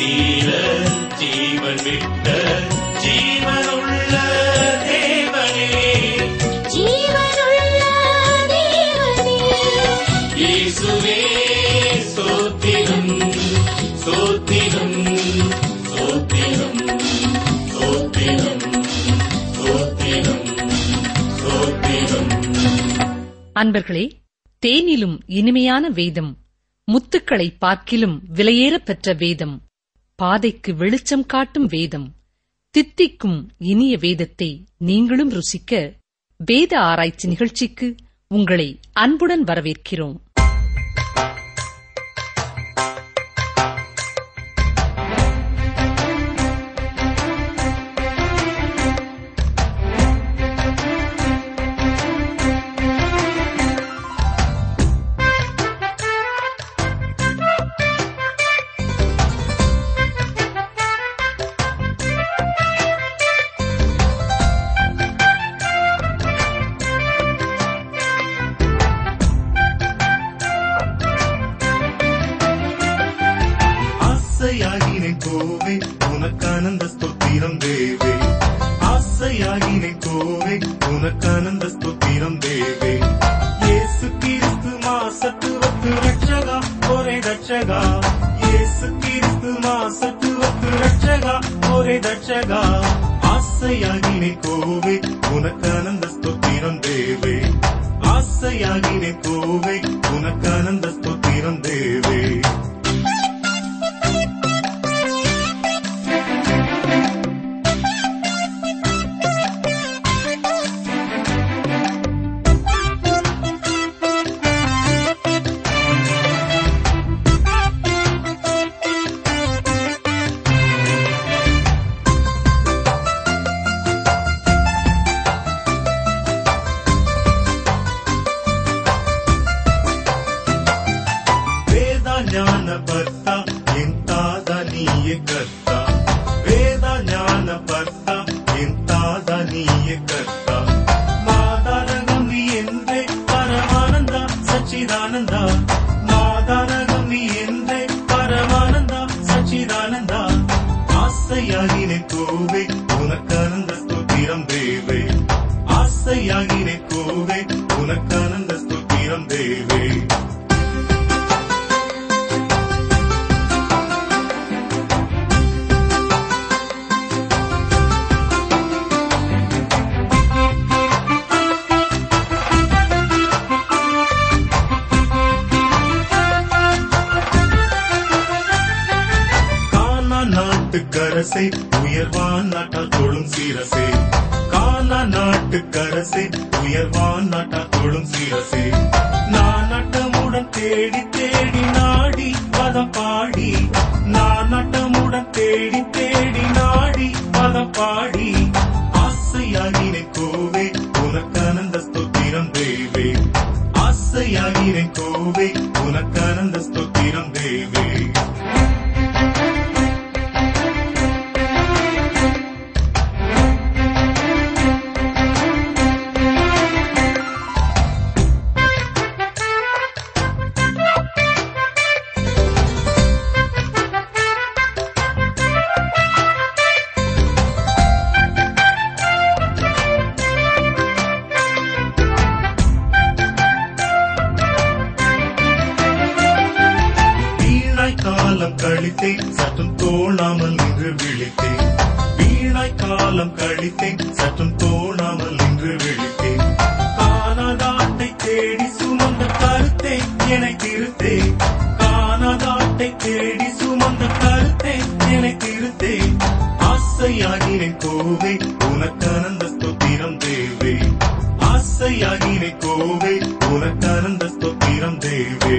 தீர ஜீவன் விட்ட ஜீவனுள்ள தேவனே ஜீவனுள்ள தேவனே இயேசுவே ஸ்தோத்திரம் ஸ்தோத்திரம் ஸ்தோத்திரம் ஸ்தோத்திரம் ஸ்தோத்திரம் ஸ்தோத்திரம் அன்பர்களே தேனிலும் இனிமையான வேதம் முத்துக்களை பார்க்கிலும் விலையேறப் பெற்ற வேதம் பாதைக்கு வெளிச்சம் காட்டும் வேதம் தித்திக்கும் இனிய வேதத்தை நீங்களும் ருசிக்க வேத ஆராய்ச்சி நிகழ்ச்சிக்கு உங்களை அன்புடன் வரவேற்கிறோம் ஆசையாகினை கோவே உனக்கானந்த ஸ்தோத்திரம் தேவே ஆசையாகினை கோவே உனக்கானந்த ஸ்தோத்திரம் தேவே இயேசு கிறிஸ்து மாசத்துவத்து ரட்சகா ஒரே ரட்சகா இயேசு கிறிஸ்து மாசத்துவத்து ரட்சகா ஒரே ரட்சகா ஆசையாகினை கோவே உனக்கானந்த ஸ்தோத்திரம் தேவே ஆசையாகினை கோவே உனக்கானந்த ஸ்தோத்திரம் தேவே ವೇದ ಜ್ಞಾನ ಭರ್ತ ಎಂತಾದ ನೀಯೆ ಕರ್ತ ವೇದ ಜ್ಞಾನ ಭರ್ತ ಎಂತಾದ ನೀಯೆ ಕರ್ತ ಮಾದಾರಗಂಬಿ ಎಂದೇ ಪರಮಾನಂದ ಸಚ್ಚಿದಾನಂದ ಮಾದಾರಗಂಬಿ ಎಂದೇ ಪರಮಾನಂದ ಸಚ್ಚಿದಾನಂದ ஆசையாகினை கோவே உனக்கானந்த ஸ்தோத்திரம் தேவே ஆசையாகினை கோவே உனக்கானந்த ஸ்தோத்திரம் தேவே கானா நாட்டுக்கரசை உயர்வான் நாட்டால் தொழும் சீரசே கானா நாட்டுக்கரசை உயர்வான் நாட்டால் தொழும் சீரசே நான் நட்டமுடன் தேடி தேடி நாடி பதம் பாடி நான் நட்டமுடன் தேடி தேடி நாடி பதம் பாடி ஆசையாகினை கோவே உனக்கானந்த ஸ்தோத்திரம் தேவே ஆசையாகினை கோவே உனக்கானந்த ஸ்தோத்திரம் தேவே வீணாய் காலம் கழித்தேன் சற்றும் தோணாமல் நின்று விழித்தேன் வீணாய் காலம் கழித்தேன் சற்றும் தோணாமல் நின்று விழித்தேன் காணாதாட்டை தேடி சுமந்த கருத்தே என்னை திருத்தே காணாதாட்டை தேடி சுமந்த கருத்தே என்னை திருத்தே ஆசையாகினேன் கோவே உனக்கானந்த ஸ்தோத்திரம் தேவே ஆசையாகினேன் கோவே உனக்கானந்த ஸ்தோத்திரம் தேவே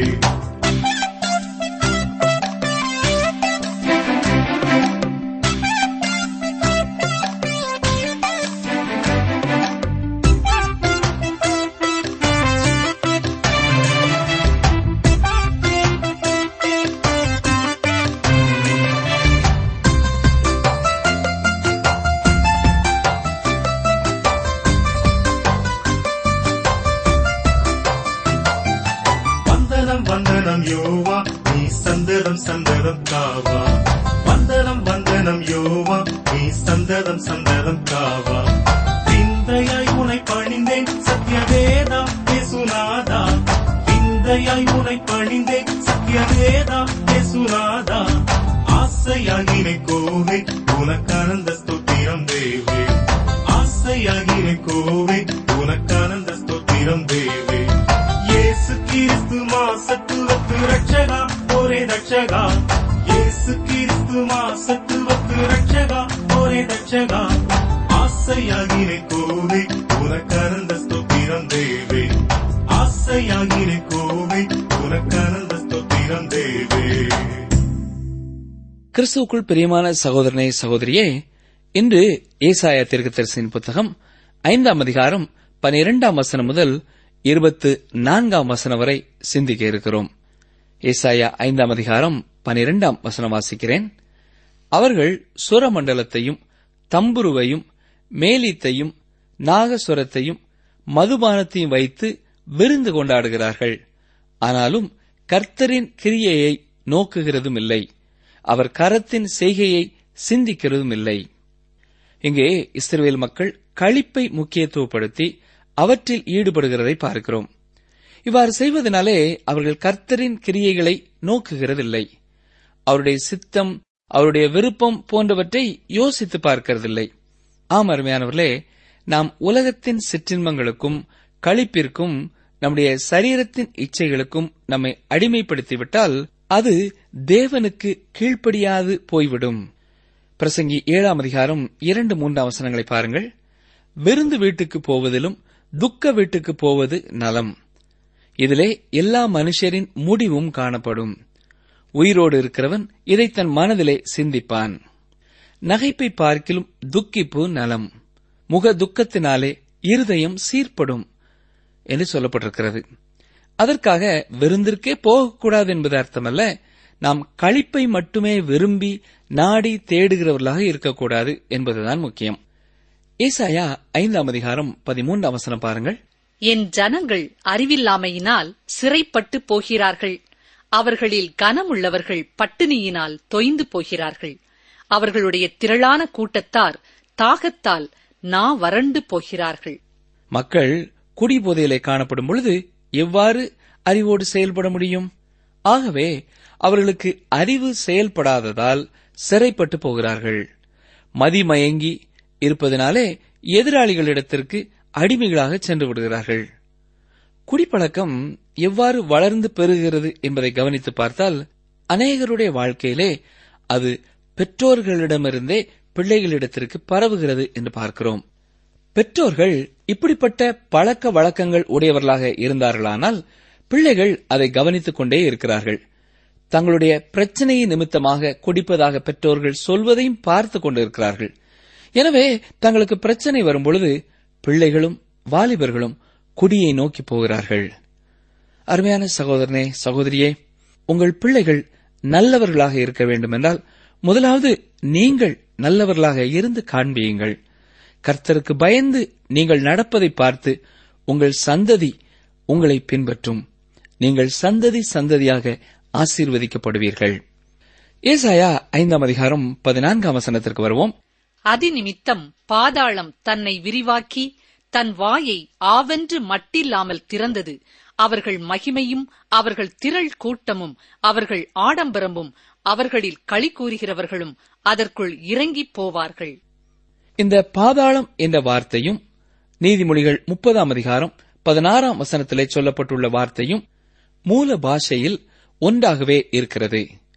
வந்தனம் வந்தனம் யோவா நீ சந்ததம் சந்ததம் காவா வந்தனம் வந்தனம் யோவா நீ சந்ததம் சந்ததம் காவா விந்தையாய் உனை பணிந்தேன் சத்யவேதா பேசுநாதா விந்தையாய் உனை பணிந்தேன் சத்யவேதா பேசுநாதா ஆசையாகினை கோவே உனக்கானந்த ஸ்தோத்திரம் தேவே ஆசையாகினை கோவே உனக்கானந்த ஸ்தோத்திரம் தேவே இயேசு கிறிஸ்து மாசத்துவத்து ரட்சகா ஒரே ரட்சகா இயேசு கிறிஸ்து மாசத்துவத்து ரட்சகா ஒரே ரட்சகா ஆசையாகினை கோவே உனக்கானந்த ஸ்தோத்திரம் தேவே ஆசையாகினை கோவே உனக்கானந்த ஸ்தோத்திரம் தேவே கிறிஸ்துவுக்குள் பிரியமான சகோதரனே சகோதரியே இன்று ஏசாயா தீர்க்கதரிசியின் புத்தகம் ஐந்தாம் அதிகாரம் பனிரெண்டாம் வசனம் முதல் இருபத்து நான்காம் வசனம் வரை சிந்திக்க இருக்கிறோம் ஏசாயா ஐந்தாம் அதிகாரம் பனிரெண்டாம் வசனம் வாசிக்கிறேன் அவர்கள் சுரமண்டலத்தையும் தம்புருவையும் மேலித்தையும் நாகசுரத்தையும் மதுபானத்தையும் வைத்து விருந்து கொண்டாடுகிறார்கள் ஆனாலும் கர்த்தரின் கிரியையை நோக்குகிறதும் இல்லை அவர் கரத்தின் செய்கையை சிந்திக்கிறதும் இல்லை இங்கே இஸ்ரவேல் மக்கள் களிப்பை முக்கியத்துவப்படுத்தி அவற்றில் ஈடுபடுகிறதை பார்க்கிறோம் இவ்வாறு செய்வதனாலே அவர்கள் கர்த்தரின் கிரியைகளை நோக்குகிறதில்லை அவருடைய சித்தம் அவருடைய விருப்பம் போன்றவற்றை யோசித்து பார்க்கிறதில்லை ஆம் அருமையானவர்களே நாம் உலகத்தின் சிற்றின்பங்களுக்கும் களிப்பிற்கும் நம்முடைய சரீரத்தின் இச்சைகளுக்கும் நம்மை அடிமைப்படுத்திவிட்டால் அது தேவனுக்கு கீழ்ப்படியாது போய்விடும் பிரசங்கி ஏழாம் அதிகாரம் இரண்டு மூன்றாம் வசனங்களை பாருங்கள் விருந்து வீட்டுக்கு போவதிலும் துக்க வீட்டுக்கு போவது நலம் இதிலே எல்லா மனுஷரின் முடிவும் காணப்படும் உயிரோடு இருக்கிறவன் இதை தன் மனதிலே சிந்திப்பான் நகைப்பை பார்க்கிலும் துக்கிப்பு நலம் முக துக்கத்தினாலே இருதயம் சீர்படும் என்று சொல்லப்பட்டிருக்கிறது அதற்காக விருந்திற்கே போகக்கூடாது என்பது அர்த்தமல்ல நாம் களிப்பை மட்டுமே விரும்பி நாடி தேடுகிறவர்களாக இருக்கக்கூடாது என்பதுதான் முக்கியம் ஏசாயா ஐந்தாம் அதிகாரம் பதிமூன்றாம் வசனம் பாருங்கள் என் ஜனங்கள் அறிவில்லாமையினால் சிறைப்பட்டு போகிறார்கள் அவர்களில் கனமுள்ளவர்கள் பட்டினியினால் தொய்ந்து போகிறார்கள் அவர்களுடைய திரளான கூட்டத்தார் தாகத்தால் நா வறண்டு போகிறார்கள் மக்கள் குடிபோதையிலே காணப்படும் பொழுது எவ்வாறு அறிவோடு செயல்பட முடியும் ஆகவே அவர்களுக்கு அறிவு செயல்படாததால் சிறைப்பட்டு போகிறார்கள் மதிமயங்கி இருப்பதனாலே எதிராளிகளிடத்திற்கு அடிமைகளாக சென்று விடுகிறார்கள் குடிப்பழக்கம் எவ்வாறு வளர்ந்து பெருகிறது என்பதை கவனித்து பார்த்தால் அநேகருடைய வாழ்க்கையிலே அது பெற்றோர்களிடமிருந்தே பிள்ளைகளிடத்திற்கு பரவுகிறது என்று பார்க்கிறோம் பெற்றோர்கள் இப்படிப்பட்ட பழக்க வழக்கங்கள் உடையவர்களாக இருந்தார்களானால் பிள்ளைகள் அதை கவனித்துக் கொண்டே இருக்கிறார்கள் தங்களுடைய பிரச்சனையை நிமித்தமாக குடிப்பதாக பெற்றோர்கள் சொல்வதையும் பார்த்துக் கொண்டிருக்கிறார்கள் எனவே தங்களுக்கு பிரச்சனை வரும்பொழுது பிள்ளைகளும் வாலிபர்களும் குடியை நோக்கி போகிறார்கள் அருமையான சகோதரனே சகோதரியே உங்கள் பிள்ளைகள் நல்லவர்களாக இருக்க வேண்டுமென்றால் முதலாவது நீங்கள் நல்லவர்களாக இருந்து காண்பியுங்கள் கர்த்தருக்கு பயந்து நீங்கள் நடப்பதை பார்த்து உங்கள் சந்ததி உங்களை பின்பற்றும் நீங்கள் சந்ததி சந்ததியாக ஆசீர்வதிக்கப்படுவீர்கள் ஏசாயா ஐந்தாம் அதிகாரம் பதினான்காம் வசனத்திற்கு வருவோம் அதிநிமித்தம் பாதாளம் தன்னை விரிவாக்கி தன் வாயை ஆவென்று மட்டில்லாமல் திறந்தது அவர்கள் மகிமையும் அவர்கள் திரள் கூட்டமும் அவர்கள் ஆடம்பரமும் அவர்களில் களி கூறுகிறவர்களும் அதற்குள் இறங்கிப் போவார்கள் இந்த பாதாளம் என்ற வார்த்தையும் நீதிமொழிகள் முப்பதாம் அதிகாரம் பதினாறாம் வசனத்திலே சொல்லப்பட்டுள்ள வார்த்தையும் மூல பாஷையில் ஒன்றாகவே இருக்கிறது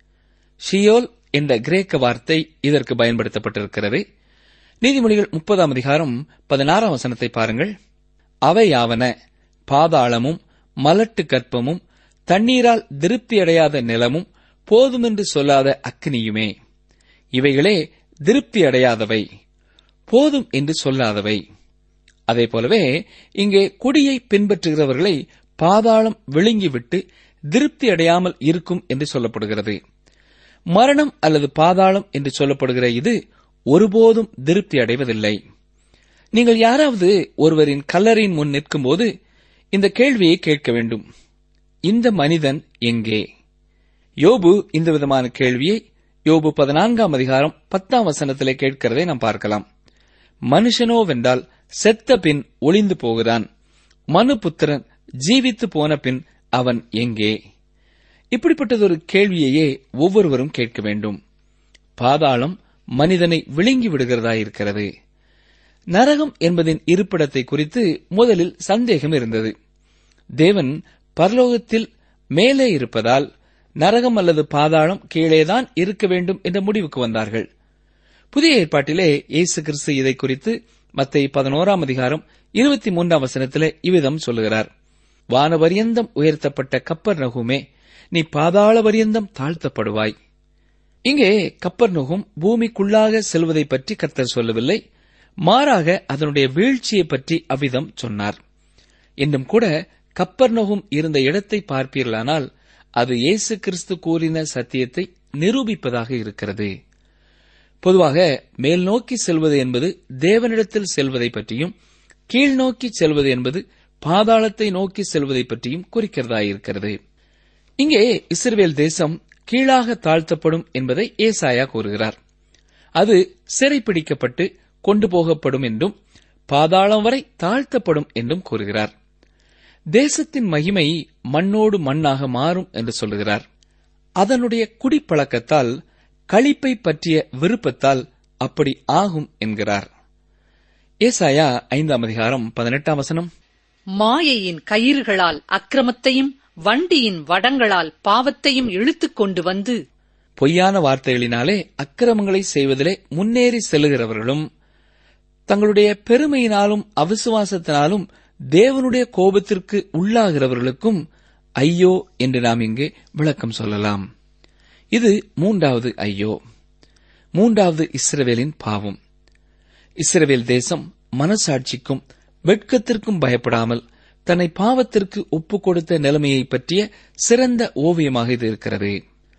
ஷியோல் என்ற கிரேக்க வார்த்தை இதற்கு பயன்படுத்தப்பட்டிருக்கிறது நீதிமொழிகள் முப்பதாம் அதிகாரம் பதினாறாம் வசனத்தை பாருங்கள் அவையாவன பாதாளமும் மலட்டு கற்பமும் தண்ணீரால் திருப்தியடையாத நிலமும் போதுமென்று சொல்லாத அக்னியுமே இவைகளே திருப்தியடையாதவை போதும் என்று சொல்லாதவை அதே போலவே இங்கே குடியை பின்பற்றுகிறவர்களை பாதாளம் விழுங்கிவிட்டு திருப்தி அடையாமல் இருக்கும் என்று சொல்லப்படுகிறது மரணம் அல்லது பாதாளம் என்று சொல்லப்படுகிற இது ஒருபோதும் திருப்தி அடைவதில்லை நீங்கள் யாராவது ஒருவரின் கல்லறையின் முன் நிற்கும்போது இந்த கேள்வியை கேட்க வேண்டும் இந்த மனிதன் எங்கே யோபு இந்த விதமான கேள்வியை யோபு பதினான்காம் அதிகாரம் பத்தாம் வசனத்திலே கேட்கிறதை நாம் பார்க்கலாம் மனுஷனோவென்றால் செத்த பின் ஒளிந்து போகிறான் மனுபுத்திரன் ஜீவித்து போன பின் அவன் எங்கே இப்படிப்பட்டதொரு கேள்வியையே ஒவ்வொருவரும் கேட்க வேண்டும் பாதாளம் மனிதனை விழுங்கி விடுகிறதாயிருக்கிறது நரகம் என்பதின் இருப்பிடத்தை குறித்து முதலில் சந்தேகம் இருந்தது தேவன் பரலோகத்தில் மேலே இருப்பதால் நரகம் அல்லது பாதாளம் கீழேதான் இருக்க வேண்டும் என்ற முடிவுக்கு வந்தார்கள் புதிய ஏற்பாட்டிலே இயேசு கிறிஸ்து இதை குறித்து மத்திய பதினோராம் அதிகாரம் இருபத்தி மூன்றாம் வசனத்திலே இவ்விதம் சொல்லுகிறார் வானபரியந்தம் உயர்த்தப்பட்ட கப்பர் நகுமே நீ பாதாள பரியந்தம் தாழ்த்தப்படுவாய் இங்கே கப்பர் நுகும் பூமிக்குள்ளாக செல்வதை பற்றி கர்த்தர் சொல்லவில்லை மாறாக அதனுடைய வீழ்ச்சியை பற்றி அவ்விதம் சொன்னார் என்றும் கூட கப்பர்நகும் இருந்த இடத்தை பார்ப்பீர்களானால் அது இயேசு கிறிஸ்து கூறின சத்தியத்தை நிரூபிப்பதாக இருக்கிறது பொதுவாக மேல் நோக்கி செல்வது என்பது தேவனிடத்தில் செல்வதை பற்றியும் கீழ் நோக்கி செல்வது என்பது பாதாளத்தை நோக்கி செல்வதை பற்றியும் குறிக்கிறதாயிருக்கிறது இங்கே இஸ்ரவேல் தேசம் கீழாக தாழ்த்தப்படும் என்பதை ஏசாயா கூறுகிறார் அது சிறைப்பிடிக்கப்பட்டு கொண்டு போகப்படும் என்றும் பாதாளம் வரை தாழ்த்தப்படும் என்றும் கூறுகிறார் தேசத்தின் மகிமை மண்ணோடு மண்ணாக மாறும் என்று சொல்லுகிறார் அதனுடைய குடிப்பழக்கத்தால் களிப்பை பற்றிய விருப்பத்தால் அப்படி ஆகும் என்கிறார் ஏசாயா ஐந்தாம் அதிகாரம் பதினெட்டாம் வசனம் மாயையின் கயிறுகளால் அக்கிரமத்தையும் வண்டியின் வடங்களால் பாவத்தையும் இழுத்துக் கொண்டு வந்து பொய்யான வார்த்தைகளினாலே அக்கிரமங்களை செய்வதிலே முன்னேறி செல்லுகிறவர்களும் தங்களுடைய பெருமையினாலும் அவிசுவாசத்தினாலும் தேவனுடைய கோபத்திற்கு உள்ளாகிறவர்களுக்கும் ஐயோ என்று நாம் இங்கே விளக்கம் சொல்லலாம் இது மூன்றாவது ஐயோ மூன்றாவது இஸ்ரவேலின் பாவம் இஸ்ரவேல் தேசம் மனசாட்சிக்கும் வெட்கத்திற்கும் பயப்படாமல் தன்னை பாவத்திற்கு ஒப்புக் கொடுத்த நிலைமையை பற்றிய சிறந்த ஓவியமாக இது இருக்கிறது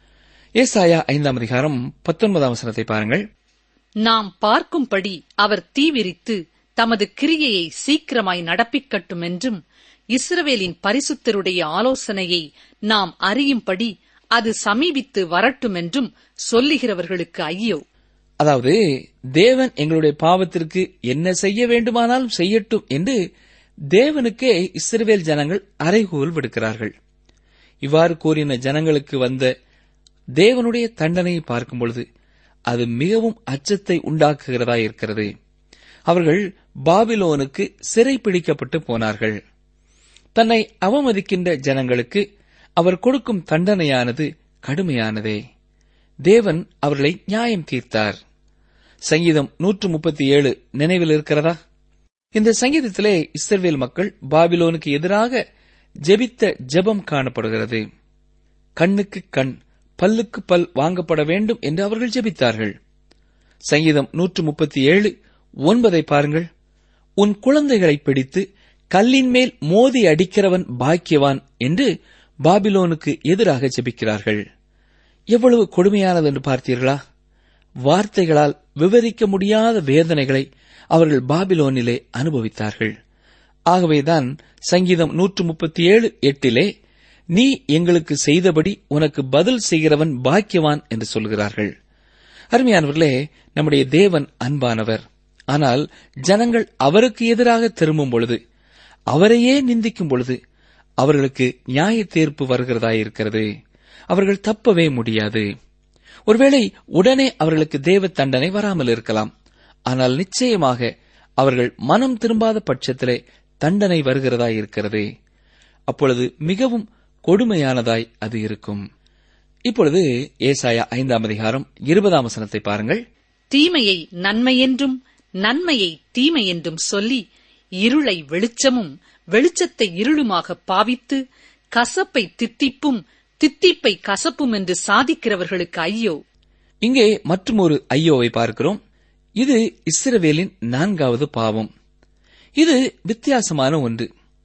ஏசாயா ஐந்தாம் அதிகாரம் பத்தொன்பதாம் வசனத்தை பாருங்கள் நாம் பார்க்கும்படி அவர் தீவிரித்து தமது கிரியையை சீக்கிரமாய் நடப்பிக்கட்டும் என்றும் இஸ்ரவேலின் பரிசுத்தருடைய ஆலோசனையை நாம் அறியும்படி அது சமீபித்து வரட்டும் என்றும் சொல்லுகிறவர்களுக்கு ஐயோ அதாவது தேவன் எங்களுடைய பாவத்திற்கு என்ன செய்ய வேண்டுமானாலும் செய்யட்டும் என்று தேவனுக்கே இஸ்ரவேல் ஜனங்கள் அறைகூல் விடுக்கிறார்கள் இவ்வாறு கூறின ஜனங்களுக்கு வந்த தேவனுடைய தண்டனையை பார்க்கும் பொழுது அது மிகவும் அச்சத்தை உண்டாக்குகிறதா இருக்கிறது அவர்கள் பாபிலோனுக்கு சிறைப்பிடிக்கப்பட்டு போனார்கள் தன்னை அவமதிக்கின்ற ஜனங்களுக்கு அவர் கொடுக்கும் தண்டனையானது கடுமையானதே தேவன் அவர்களை நியாயம் தீர்த்தார் சங்கீதம் நூற்று முப்பத்தி ஏழு நினைவில் இருக்கிறதா இந்த சங்கீதத்திலே இஸ்ரவேல் மக்கள் பாபிலோனுக்கு எதிராக ஜெபித்த ஜெபம் காணப்படுகிறது கண்ணுக்கு கண் பல்லுக்கு பல் வாங்கப்பட வேண்டும் என்று அவர்கள் ஜெபித்தார்கள் சங்கீதம் நூற்று முப்பத்தி ஏழு ஒன்பதை பாருங்கள் உன் குழந்தைகளை பிடித்து கல்லின் மேல் மோதி அடிக்கிறவன் பாக்கியவான் என்று பாபிலோனுக்கு எதிராக ஜெபிக்கிறார்கள் எவ்வளவு கொடுமையானது என்று பார்த்தீர்களா வார்த்தைகளால் விவரிக்க முடியாத வேதனைகளை அவர்கள் பாபிலோனிலே அனுபவித்தார்கள் ஆகவேதான் சங்கீதம் நூற்று முப்பத்தி ஏழு எட்டிலே நீ எங்களுக்கு செய்தபடி உனக்கு பதில் செய்கிறவன் பாக்கியவான் என்று சொல்கிறார்கள் அருமையானவர்களே நம்முடைய தேவன் அன்பானவர் ஆனால் ஜனங்கள் அவருக்கு எதிராக திரும்பும் பொழுது அவரையே நிந்திக்கும் பொழுது அவர்களுக்கு நியாய தீர்ப்பு வருகிறதாயிருக்கிறது அவர்கள் தப்பவே முடியாது ஒருவேளை உடனே அவர்களுக்கு தேவ தண்டனை வராமல் இருக்கலாம் ஆனால் நிச்சயமாக அவர்கள் மனம் திரும்பாத பட்சத்திலே தண்டனை வருகிறதாய் இருக்கிறது அப்பொழுது மிகவும் கொடுமையானதாய் அது இருக்கும் இப்பொழுது ஏசாயா ஐந்தாம் அதிகாரம் இருபதாம் வசனத்தை பாருங்கள் தீமையை நன்மையென்றும் நன்மையை தீமை என்றும் சொல்லி இருளை வெளிச்சமும் வெளிச்சத்தை இருளுமாக பாவித்து கசப்பை தித்திப்பும் தித்திப்பை கசப்பும் என்று சாதிக்கிறவர்களுக்கு ஐயோ இங்கே மற்றுமொரு ஐயோவை பார்க்கிறோம் இது இஸ்ரவேலின் நான்காவது பாவம் இது வித்தியாசமான ஒன்று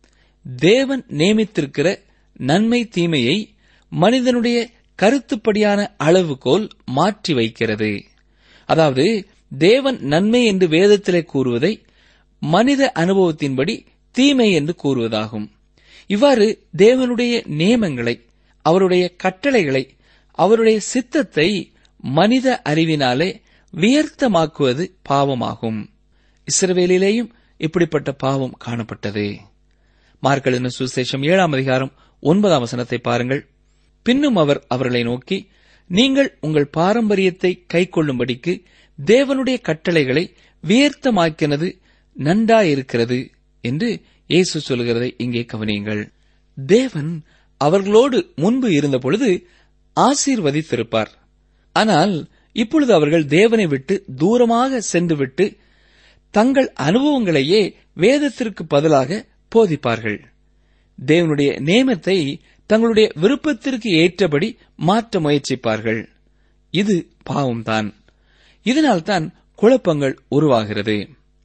தேவன் நியமித்திருக்கிற நன்மை தீமையை மனிதனுடைய கருத்துப்படியான அளவுகோல் மாற்றி வைக்கிறது அதாவது தேவன் நன்மை என்று வேதத்திலே கூறுவதை மனித அனுபவத்தின்படி தீமை என்று கூறுவதாகும் இவ்வாறு தேவனுடைய நியமங்களை அவருடைய கட்டளைகளை அவருடைய சித்தத்தை மனித அறிவினாலே வியர்த்தமாக்குவது பாவமாகும் இஸ்ரவேலிலேயும் இப்படிப்பட்ட பாவம் காணப்பட்டது மார்க்கெழுதின சுசேஷம் ஏழாம் அதிகாரம் ஒன்பதாம் வசனத்தை பாருங்கள் பின்னும் அவர் அவர்களை நோக்கி நீங்கள் உங்கள் பாரம்பரியத்தை கைக்கொள்ளும்படிக்கு தேவனுடைய கட்டளைகளை வியர்த்தமாக்கினது நன்றாயிருக்கிறது என்று இயேசு சொல்கிறதை இங்கே கவனியுங்கள் தேவன் அவர்களோடு முன்பு இருந்தபொழுது ஆசீர்வதித்திருப்பார் ஆனால் இப்பொழுது அவர்கள் தேவனை விட்டு தூரமாக சென்றுவிட்டு தங்கள் அனுபவங்களையே வேதத்திற்கு பதிலாக போதிப்பார்கள் தேவனுடைய நேமத்தை தங்களுடைய விருப்பத்திற்கு ஏற்றபடி மாற்ற முயற்சிப்பார்கள் இது பாவம்தான் இதனால்தான் குழப்பங்கள் உருவாகிறது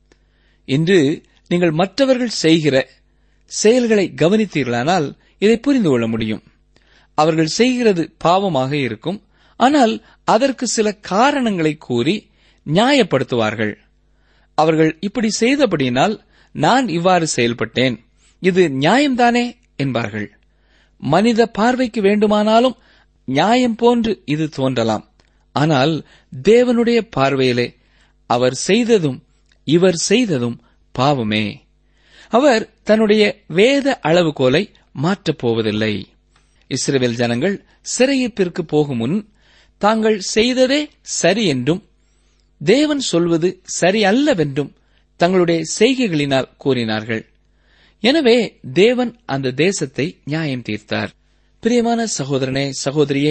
இன்று நீங்கள் மற்றவர்கள் செய்கிற செயல்களை கவனித்தீர்களானால் இதை புரிந்து கொள்ள முடியும் அவர்கள் செய்கிறது பாவமாக இருக்கும் ஆனால் அதற்கு சில காரணங்களை கூறி நியாயப்படுத்துவார்கள் அவர்கள் இப்படி செய்தபடியினால் நான் இவ்வாறு செயல்பட்டேன் இது நியாயம்தானே என்பார்கள் மனித பார்வைக்கு வேண்டுமானாலும் நியாயம் போன்று இது தோன்றலாம் ஆனால் தேவனுடைய பார்வையிலே அவர் செய்ததும் இவர் செய்ததும் பாவமே அவர் தன்னுடைய வேத அளவுகோலை மாற்றப் போவதில்லை இஸ்ரவேல் ஜனங்கள் சிறையிருப்பிற்கு போகும் முன் தாங்கள் செய்ததே சரி என்றும் தேவன் சொல்வது சரி அல்லவென்றும் தங்களுடைய செய்கைகளினால் கூறினார்கள் எனவே தேவன் அந்த தேசத்தை நியாயம் தீர்த்தார் பிரியமான சகோதரனே சகோதரியே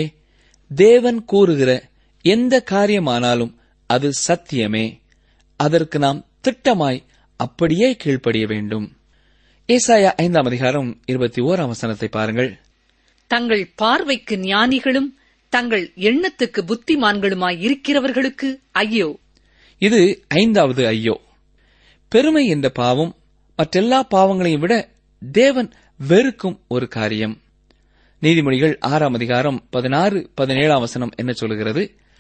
தேவன் கூறுகிற எந்த காரியமானாலும் அது சத்தியமே அதற்கு நாம் திட்டமாய் அப்படியே கீழ்ப்படிய வேண்டும் ஏசாயா ஐந்தாம் அதிகாரம் இருபத்தி ஓராம் வசனத்தை பாருங்கள் தங்கள் பார்வைக்கு ஞானிகளும் தங்கள் எண்ணத்துக்கு புத்திமான்களுமாய் இருக்கிறவர்களுக்கு ஐயோ இது ஐந்தாவது ஐயோ பெருமை என்ற பாவம் மற்றெல்லா பாவங்களையும் விட தேவன் வெறுக்கும் ஒரு காரியம் நீதிமொழிகள் ஆறாம் அதிகாரம் பதினாறு பதினேழாம் வசனம் என்ன சொல்கிறது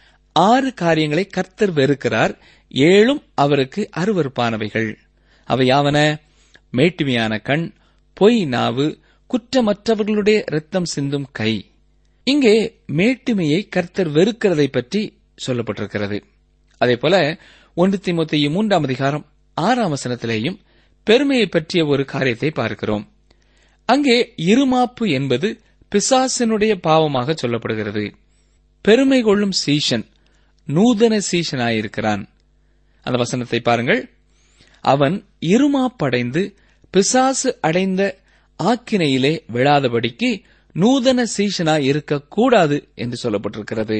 ஆறு காரியங்களை கர்த்தர் வெறுக்கிறார் ஏழும் அவருக்கு அருவருப்பானவைகள் அவை யாவன மேட்டுமையான கண் பொய் நாவு குற்றமற்றவர்களுடைய இரத்தம் சிந்தும் கை இங்கே மேட்டுமையை கர்த்தர் வெறுக்கிறதை பற்றி சொல்லப்பட்டிருக்கிறது அதேபோல ஒன்று திமுத்தையும் மூன்றாம் அதிகாரம் ஆறாம் வசனத்திலேயும் பெருமையை பற்றிய ஒரு காரியத்தை பார்க்கிறோம் அங்கே இருமாப்பு என்பது பிசாசனுடைய பாவமாக சொல்லப்படுகிறது பெருமை கொள்ளும் சீஷன் நூதன சீஷனாயிருக்கிறான் அந்த வசனத்தை பாருங்கள் அவன் இருமாப்படைந்து பிசாசு அடைந்த ஆக்கினையிலே விழாதபடிக்கு நூதன சீஷனாய் இருக்கக்கூடாது என்று சொல்லப்பட்டிருக்கிறது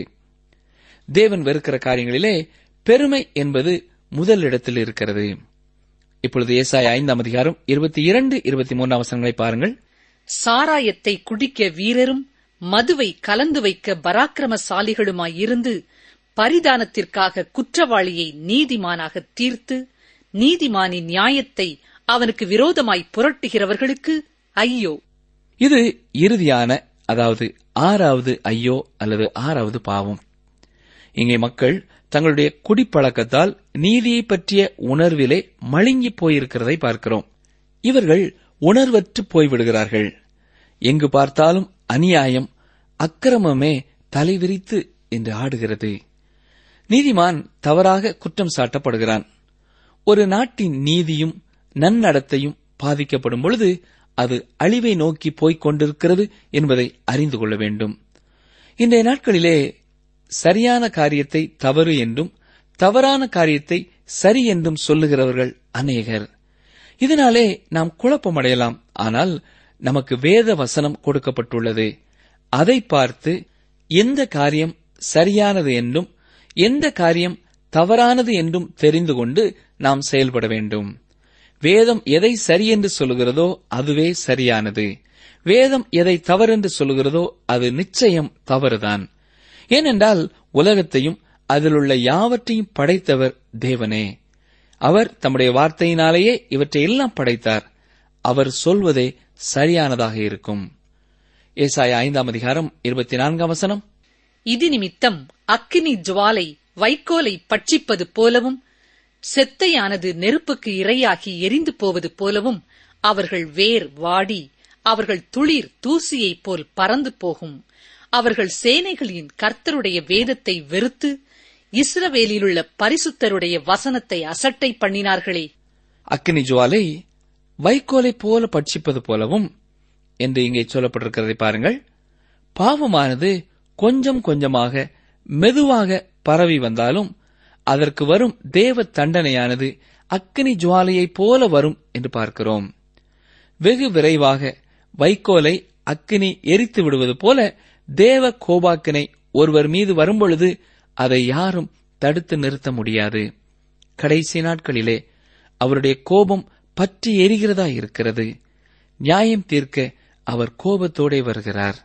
தேவன் வெறுக்கிற காரியங்களிலே பெருமை என்பது முதல் இடத்தில் இருக்கிறது இப்பொழுது ஏசாய ஐந்தாம் அதிகாரம் இருபத்தி இரண்டு இருபத்தி மூன்றாம் வசனங்களை பாருங்கள் சாராயத்தை குடிக்க வீரரும் மதுவை கலந்து வைக்க பராக்கிரமசாலிகளுமாயிருந்து பரிதானத்திற்காக குற்றவாளியை நீதிமானாக தீர்த்து நீதிமானின் நியாயத்தை அவனுக்கு விரோதமாய் புரட்டுகிறவர்களுக்கு ஐயோ இது இறுதியான அதாவது ஆறாவது ஐயோ அல்லது ஆறாவது பாவம் இங்கே மக்கள் தங்களுடைய குடிப்பழக்கத்தால் நீதியை பற்றிய உணர்விலே மழுங்கி போயிருக்கிறதை பார்க்கிறோம் இவர்கள் உணர்வற்று போய்விடுகிறார்கள் எங்கு பார்த்தாலும் அநியாயம் அக்கிரமமே தலைவிரித்து என்று ஆடுகிறது நீதிமான் தவறாக குற்றம் சாட்டப்படுகிறான் ஒரு நாட்டின் நீதியும் நன்னடத்தையும் பாதிக்கப்படும் பொழுது அது அழிவை நோக்கி போய்க் கொண்டிருக்கிறது என்பதை அறிந்து கொள்ள வேண்டும் இன்றைய நாட்களிலே சரியான காரியத்தை தவறு என்றும் தவறான காரியத்தை சரி என்றும் சொல்லுகிறவர்கள் அநேகர் இதனாலே நாம் குழப்பமடையலாம் ஆனால் நமக்கு வேத வசனம் கொடுக்கப்பட்டுள்ளது அதை பார்த்து எந்த காரியம் சரியானது என்றும் எந்த காரியம் தவறானது என்றும் தெரிந்து கொண்டு நாம் செயல்பட வேண்டும் வேதம் எதை சரி என்று சொல்லுகிறதோ அதுவே சரியானது வேதம் எதை தவறென்று சொல்லுகிறதோ அது நிச்சயம் தவறுதான் ஏனென்றால் உலகத்தையும் அதிலுள்ள யாவற்றையும் படைத்தவர் தேவனே அவர் தம்முடைய வார்த்தையினாலேயே இவற்றை எல்லாம் படைத்தார் அவர் சொல்வதே சரியானதாக இருக்கும் ஏசாய ஐந்தாம் அதிகாரம் இருபத்தி நான்காம் வசனம் இது நிமித்தம் அக்கினி ஜுவாலை வைக்கோலை பட்சிப்பது போலவும் செத்தையானது நெருப்புக்கு இரையாகி எரிந்து போவது போலவும் அவர்கள் வேர் வாடி அவர்கள் துளிர் தூசியைப் போல் பறந்து போகும் அவர்கள் சேனைகளின் கர்த்தருடைய வேதத்தை வெறுத்து இஸ்ரவேலிலுள்ள பரிசுத்தருடைய வசனத்தை அசட்டை பண்ணினார்களே அக்கினி ஜுவாலை வைக்கோலை போல பட்சிப்பது போலவும் என்று இங்கே சொல்லப்பட்டிருக்கிறதை பாருங்கள் பாவமானது கொஞ்சம் கொஞ்சமாக மெதுவாக பரவி வந்தாலும் அதற்கு வரும் தேவ தண்டனையானது அக்கினி ஜுவாலையைப் போல வரும் என்று பார்க்கிறோம் வெகு விரைவாக வைக்கோலை அக்கினி எரித்து விடுவது போல தேவ கோபாக்கினை ஒருவர் மீது வரும்பொழுது அதை யாரும் தடுத்து நிறுத்த முடியாது கடைசி நாட்களிலே அவருடைய கோபம் பற்றி எரிகிறதா இருக்கிறது நியாயம் தீர்க்க அவர் கோபத்தோடே வருகிறார்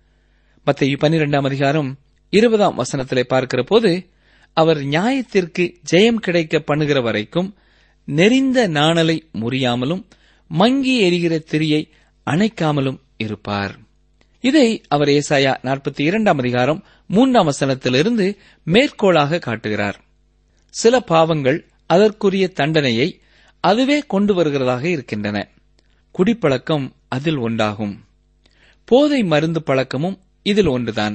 மத்திய பன்னிரெண்டாம் அதிகாரம் இருபதாம் வசனத்திலே பார்க்கிற போது அவர் நியாயத்திற்கு ஜெயம் கிடைக்க பண்ணுகிற வரைக்கும் நெறிந்த நாணலை முறியாமலும் மங்கி எரிகிற திரியை அணைக்காமலும் இருப்பார் இதை அவர் ஏசாயா நாற்பத்தி இரண்டாம் அதிகாரம் மூன்றாம் வசனத்திலிருந்து மேற்கோளாக காட்டுகிறார் சில பாவங்கள் அதற்குரிய தண்டனையை அதுவே கொண்டு வருகிறதாக இருக்கின்றன குடிப்பழக்கம் அதில் ஒன்றாகும் போதை மருந்து பழக்கமும் இதில் ஒன்றுதான்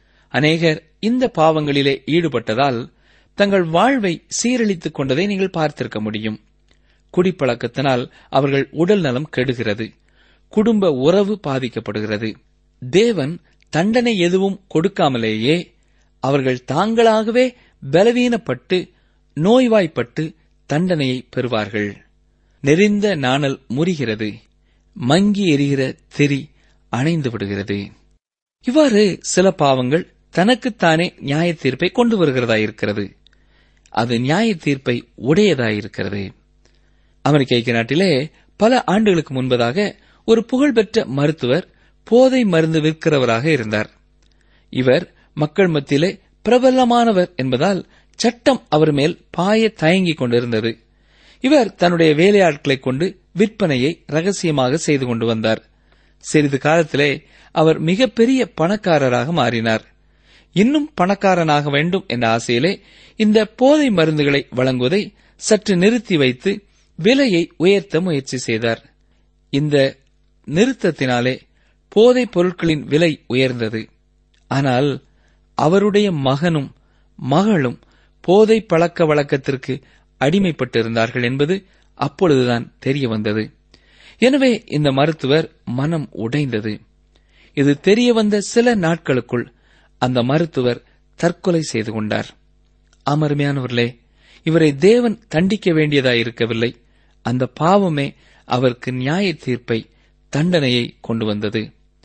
அநேகர் இந்த பாவங்களிலே ஈடுபட்டதால் தங்கள் வாழ்வை சீரழித்துக் கொண்டதை நீங்கள் பார்த்திருக்க முடியும் குடிப்பழக்கத்தினால் அவர்கள் உடல் நலம் கெடுகிறது குடும்ப உறவு பாதிக்கப்படுகிறது தேவன் தண்டனை எதுவும் கொடுக்காமலேயே அவர்கள் தாங்களாகவே பலவீனப்பட்டு நோய்வாய்ப்பட்டு தண்டனையை பெறுவார்கள் நெறிந்த நாணல் முறிகிறது மங்கி எரிகிற திரி அணைந்து விடுகிறது இவ்வாறு சில பாவங்கள் தனக்குத்தானே நியாய தீர்ப்பை கொண்டு வருகிறதா இருக்கிறது அது நியாய தீர்ப்பை உடையதாயிருக்கிறது அமெரிக்க ஐக்கிய நாட்டிலே பல ஆண்டுகளுக்கு முன்பதாக ஒரு புகழ்பெற்ற மருத்துவர் போதை மருந்து விற்கிறவராக இருந்தார் இவர் மக்கள் மத்தியிலே பிரபலமானவர் என்பதால் சட்டம் அவர் மேல் பாய தயங்கிக் கொண்டிருந்தது இவர் தன்னுடைய வேலையாட்களைக் கொண்டு விற்பனையை ரகசியமாக செய்து கொண்டு வந்தார் சிறிது காலத்திலே அவர் மிகப்பெரிய பணக்காரராக மாறினார் இன்னும் பணக்காரனாக வேண்டும் என்ற ஆசையிலே இந்த போதை மருந்துகளை வழங்குவதை சற்று நிறுத்தி வைத்து விலையை உயர்த்த முயற்சி செய்தார் இந்த நிறுத்தத்தினாலே போதைப் பொருட்களின் விலை உயர்ந்தது ஆனால் அவருடைய மகனும் மகளும் போதை பழக்க வழக்கத்திற்கு அடிமைப்பட்டிருந்தார்கள் என்பது அப்பொழுதுதான் தெரிய வந்தது எனவே இந்த மருத்துவர் மனம் உடைந்தது இது தெரிய வந்த சில நாட்களுக்குள் அந்த மருத்துவர் தற்கொலை செய்து கொண்டார் அமர்மையானவர்களே இவரை தேவன் தண்டிக்க வேண்டியதாயிருக்கவில்லை அந்த பாவமே அவருக்கு நியாய தீர்ப்பை தண்டனையை கொண்டு வந்தது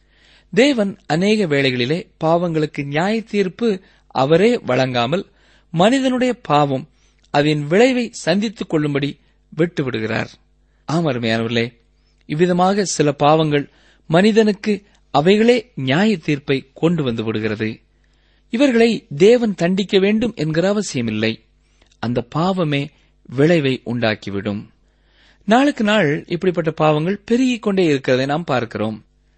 தேவன் அநேக வேளைகளிலே பாவங்களுக்கு நியாய தீர்ப்பு அவரே வழங்காமல் மனிதனுடைய பாவம் அதன் விளைவை சந்தித்துக் கொள்ளும்படி விட்டுவிடுகிறார் ஆமருமையானவர்களே இவ்விதமாக சில பாவங்கள் மனிதனுக்கு அவைகளே நியாய தீர்ப்பை கொண்டு வந்து விடுகிறது இவர்களை தேவன் தண்டிக்க வேண்டும் என்கிற அவசியமில்லை அந்த பாவமே விளைவை உண்டாக்கிவிடும் நாளுக்கு நாள் இப்படிப்பட்ட பாவங்கள் பெருகிக் கொண்டே இருக்கிறதை நாம் பார்க்கிறோம்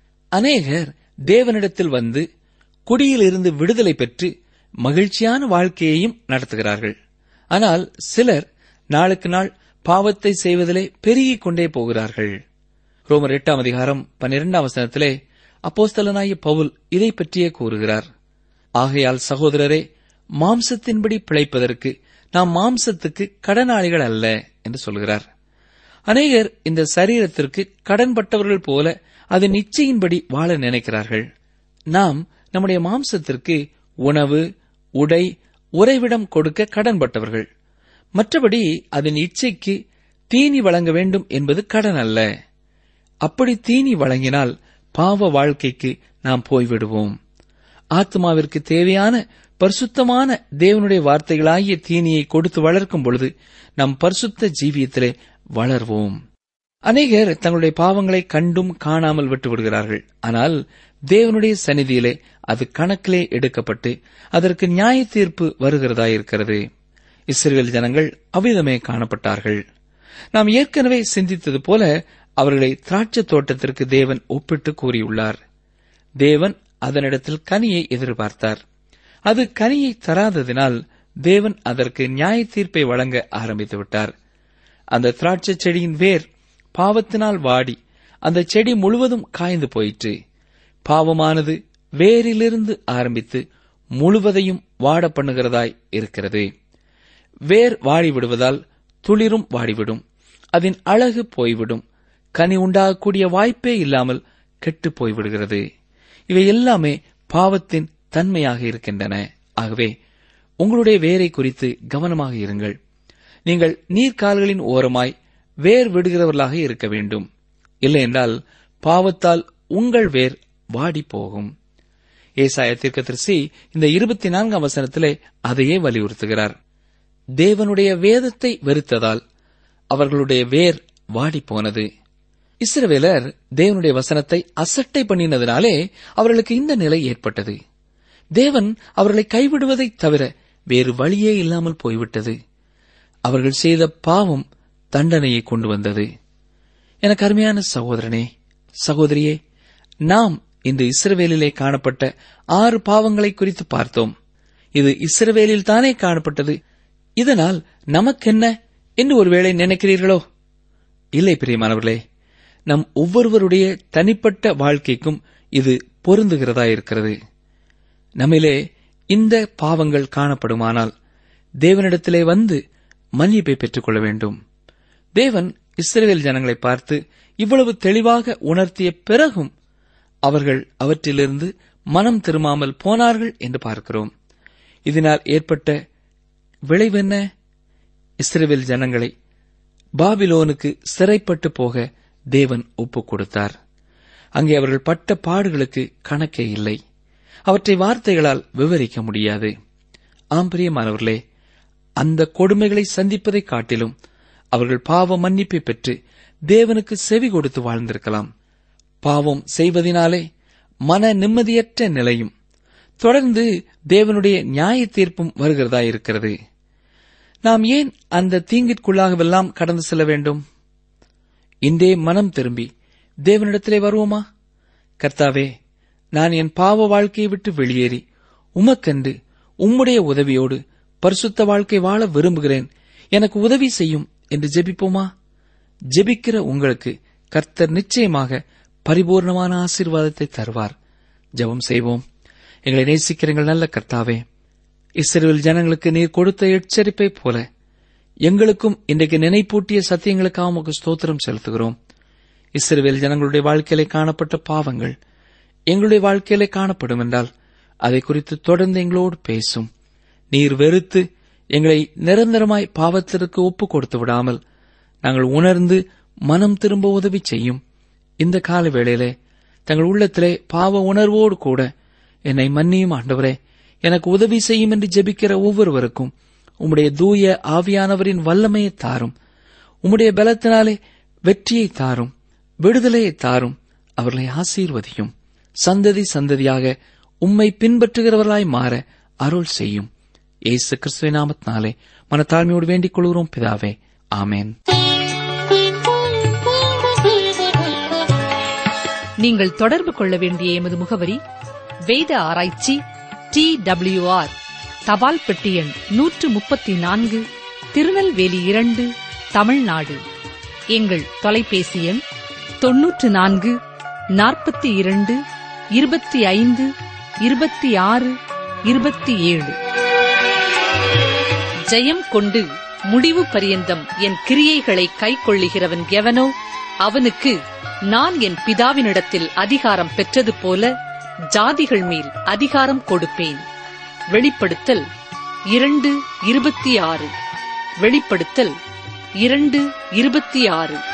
அநேகர் தேவனிடத்தில் வந்து குடியிலிருந்து விடுதலை பெற்று மகிழ்ச்சியான வாழ்க்கையையும் நடத்துகிறார்கள் ஆனால் சிலர் நாளுக்கு நாள் பாவத்தை செய்வதிலே பெருகிக் கொண்டே போகிறார்கள் ரோமர் எட்டாம் அதிகாரம் பன்னிரெண்டாம் வசனத்திலே அப்போஸ்தலனாகிய பவுல் இதை பற்றியே கூறுகிறார் ஆகையால் சகோதரரே மாம்சத்தின்படி பிழைப்பதற்கு நாம் மாம்சத்துக்கு கடனாளிகள் அல்ல என்று சொல்கிறார் அநேகர் இந்த சரீரத்திற்கு கடன்பட்டவர்கள் போல அதன் இச்சையின்படி வாழ நினைக்கிறார்கள் நாம் நம்முடைய மாம்சத்திற்கு உணவு உடை உறைவிடம் கொடுக்க கடன்பட்டவர்கள் மற்றபடி அதன் இச்சைக்கு தீனி வழங்க வேண்டும் என்பது கடன் அல்ல அப்படி தீனி வழங்கினால் பாவ வாழ்க்கைக்கு நாம் போய்விடுவோம் ஆத்மாவிற்கு தேவையான பரிசுத்தமான தேவனுடைய வார்த்தைகளாகிய தீனியை கொடுத்து வளர்க்கும் பொழுது நம் பரிசுத்த ஜீவியத்திலே வளர்வோம் அநேகர் தங்களுடைய பாவங்களை கண்டும் காணாமல் விட்டு விடுகிறார்கள் ஆனால் தேவனுடைய சந்நிதியிலே அது கணக்கிலே எடுக்கப்பட்டு அதற்கு நியாய தீர்ப்பு வருகிறதாயிருக்கிறது இஸ்ரேல் ஜனங்கள் அவ்விதமே காணப்பட்டார்கள் நாம் ஏற்கனவே சிந்தித்தது போல அவர்களை திராட்சை தோட்டத்திற்கு தேவன் ஒப்பிட்டு கூறியுள்ளார் தேவன் அதனிடத்தில் கனியை எதிர்பார்த்தார் அது கனியை தராததினால் தேவன் அதற்கு நியாய தீர்ப்பை வழங்க ஆரம்பித்து விட்டார் அந்த திராட்சை செடியின் வேர் பாவத்தினால் வாடி அந்த செடி முழுவதும் காய்ந்து போயிற்று பாவமானது வேரிலிருந்து ஆரம்பித்து முழுவதையும் வாட பண்ணுகிறதாய் இருக்கிறது வேர் வாடிவிடுவதால் துளிரும் வாடிவிடும் அதன் அழகு போய்விடும் கனி உண்டாகக்கூடிய வாய்ப்பே இல்லாமல் கெட்டுப் போய்விடுகிறது இவை எல்லாமே பாவத்தின் தன்மையாக இருக்கின்றன ஆகவே உங்களுடைய வேரை குறித்து கவனமாக இருங்கள் நீங்கள் நீர்க்கால்களின் ஓரமாய் வேர் விடுகிறவர்களாக இருக்க வேண்டும் இல்லையென்றால் பாவத்தால் உங்கள் வேர் வாடி போகும் ஏசாய தீர்க்கதரிசி இந்த இருபத்தி நான்காம் வசனத்திலே அதையே வலியுறுத்துகிறார் தேவனுடைய வேதத்தை வெறுத்ததால் அவர்களுடைய வேர் வாடி போனது இஸ்ரவேலர் தேவனுடைய வசனத்தை அசட்டை பண்ணினதினாலே அவர்களுக்கு இந்த நிலை ஏற்பட்டது தேவன் அவர்களை கைவிடுவதைத் தவிர வேறு வழியே இல்லாமல் போய்விட்டது அவர்கள் செய்த பாவம் தண்டனையை கொண்டு வந்தது எனக்கு அருமையான சகோதரனே சகோதரியே நாம் இன்று இஸ்ரவேலிலே காணப்பட்ட ஆறு பாவங்களை குறித்து பார்த்தோம் இது இஸ்ரவேலில் தானே காணப்பட்டது இதனால் நமக்கென்ன என்று ஒருவேளை நினைக்கிறீர்களோ இல்லை பிரியமானவர்களே நம் ஒவ்வொருவருடைய தனிப்பட்ட வாழ்க்கைக்கும் இது பொருந்துகிறதா இருக்கிறது நம்மிலே இந்த பாவங்கள் காணப்படுமானால் தேவனிடத்திலே வந்து மன்னிப்பை பெற்றுக்கொள்ள வேண்டும் தேவன் இஸ்ரவேல் ஜனங்களை பார்த்து இவ்வளவு தெளிவாக உணர்த்திய பிறகும் அவர்கள் அவற்றிலிருந்து மனம் திரும்பாமல் போனார்கள் என்று பார்க்கிறோம் இதனால் ஏற்பட்ட விளைவென்ன இஸ்ரவேல் ஜனங்களை பாபிலோனுக்கு சிறைப்பட்டு போக தேவன் ஒப்புக் கொடுத்தார் அங்கே அவர்கள் பட்ட பாடுகளுக்கு கணக்கே இல்லை அவற்றை வார்த்தைகளால் விவரிக்க முடியாது ஆம் பிரியமானவர்களே அந்த கொடுமைகளை சந்திப்பதைக் காட்டிலும் அவர்கள் பாவ மன்னிப்பை பெற்று தேவனுக்கு செவி கொடுத்து வாழ்ந்திருக்கலாம் பாவம் செய்வதினாலே மன நிம்மதியற்ற நிலையும் தொடர்ந்து தேவனுடைய நியாய தீர்ப்பும் வருகிறதா இருக்கிறது நாம் ஏன் அந்த தீங்கிற்குள்ளாகவெல்லாம் கடந்து செல்ல வேண்டும் இன்றே மனம் திரும்பி தேவனிடத்திலே வருவோமா கர்த்தாவே நான் என் பாவ வாழ்க்கையை விட்டு வெளியேறி உமக்கென்று உம்முடைய உதவியோடு பரிசுத்த வாழ்க்கை வாழ விரும்புகிறேன் எனக்கு உதவி செய்யும் என்று ஜெபிப்போமா ஜெபிக்கிற உங்களுக்கு கர்த்தர் நிச்சயமாக பரிபூர்ணமான ஆசீர்வாதத்தை தருவார் ஜெபம் செய்வோம் எங்களை நேசிக்கிற எங்கள் நல்ல கர்த்தாவே இஸ்ரேல் ஜனங்களுக்கு நீர் கொடுத்த எச்சரிப்பை போல எங்களுக்கும் இன்றைக்கு நினைப்பூட்டிய சத்தியங்களுக்காக உமக்கு ஸ்தோத்திரம் செலுத்துகிறோம் இஸ்ரேல் ஜனங்களுடைய வாழ்க்கையிலே காணப்பட்ட பாவங்கள் எங்களுடைய வாழ்க்கையிலே காணப்படும் என்றால் அதை குறித்து தொடர்ந்து எங்களோடு பேசும் நீர் வெறுத்து எங்களை நிரந்தரமாய் பாவத்திற்கு ஒப்புக் கொடுத்து விடாமல் நாங்கள் உணர்ந்து மனம் திரும்ப உதவி செய்யும் இந்த கால வேளையிலே தங்கள் உள்ளத்திலே பாவ உணர்வோடு கூட என்னை மன்னியும் ஆண்டவரே எனக்கு உதவி செய்யும் என்று ஜெபிக்கிற ஒவ்வொருவருக்கும் உம்முடைய தூய ஆவியானவரின் வல்லமையை தாரும் உம்முடைய பலத்தினாலே வெற்றியை தாரும் விடுதலையை தாரும் அவர்களை ஆசீர்வதியும் சந்ததி சந்ததியாக உம்மை பின்பற்றுகிறவர்களாய் மாற அருள் செய்யும் ஏசு கிறிஸ்துவின் நாமத்தினாலே மனத்தாழ்மையோடு வேண்டிக் கொள்கிறோம் பிதாவே ஆமேன் நீங்கள் தொடர்பு கொள்ள வேண்டிய எமது முகவரி வேத ஆராய்ச்சி டி ஆர் தபால் பெட்டி எண் நூற்று முப்பத்தி நான்கு திருநெல்வேலி இரண்டு தமிழ்நாடு எங்கள் தொலைபேசி எண் தொன்னூற்று நான்கு நாற்பத்தி இரண்டு இருபத்தி ஐந்து இருபத்தி ஆறு இருபத்தி ஏழு ஜெயம் கொண்டு முடிவு பரியந்தம் என் கிரியைகளை கைக்கொள்ளுகிறவன் எவனோ அவனுக்கு நான் என் பிதாவினிடத்தில் அதிகாரம் பெற்றது போல ஜாதிகள் மேல் அதிகாரம் கொடுப்பேன் வெளிப்படுத்தல் இரண்டு இருபத்தி ஆறு வெளிப்படுத்தல் இரண்டு இருபத்தி ஆறு